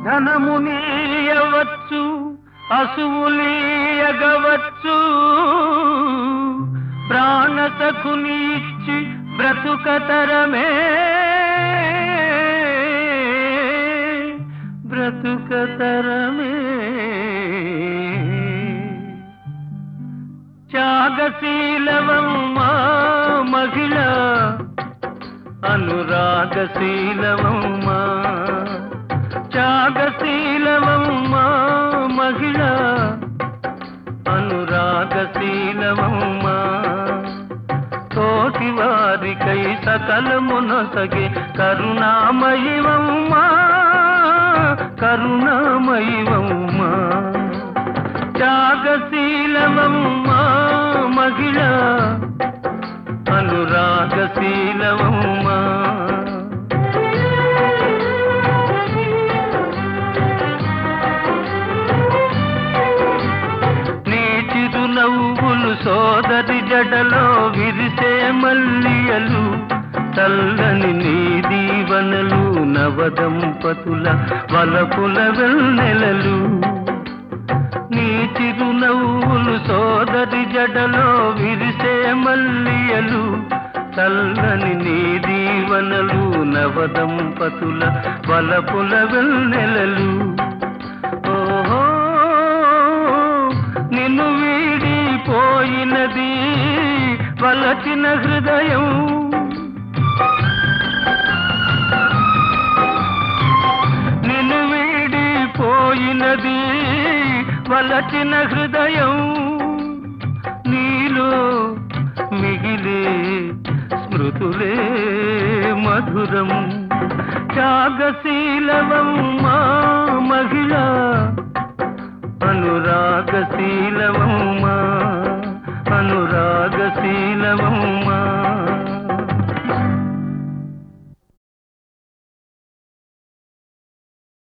ధనమునీయవచ్చు అసువులీయగవచ్చు ప్రాణసఖుని ఇచ్చి బ్రతుకతరమే బ్రతుకతరమే త్యాగశీలవమ్మా మహిళ అనురాగశీలవమ్మా త్యాగశీలవమ్మా మహిళ అనురాగశీలవమ్మా తోటి వారికై సకలమునొసగే కరుణామయివమ్మా కరుణామయివమ్మా త్యాగశీలవమ్మా మహిళ అనురాగశీలవమ్మా నీ చిరునవ్వులు సోదరి జడలో విరిసే మల్లియలు చల్లని నీ దీవనలు నవదంపతుల వలపుల వెన్నెలలు నీ చిరునవ్వులు సోదరి జడలో విరిసే మల్లియలు చల్లని నీ దీవనలు నవదంపతుల వలపుల వెన్నెలలు ఓహో నిన్ను వీడిపోయినది వలచిన హృదయం నిన్ను వీడిపోయినది వలచిన హృదయం నీలో మిగిలే స్మృతులే మధురం త్యాగశీలవమ్మా మహిళ అనురాగశీలవమ్మా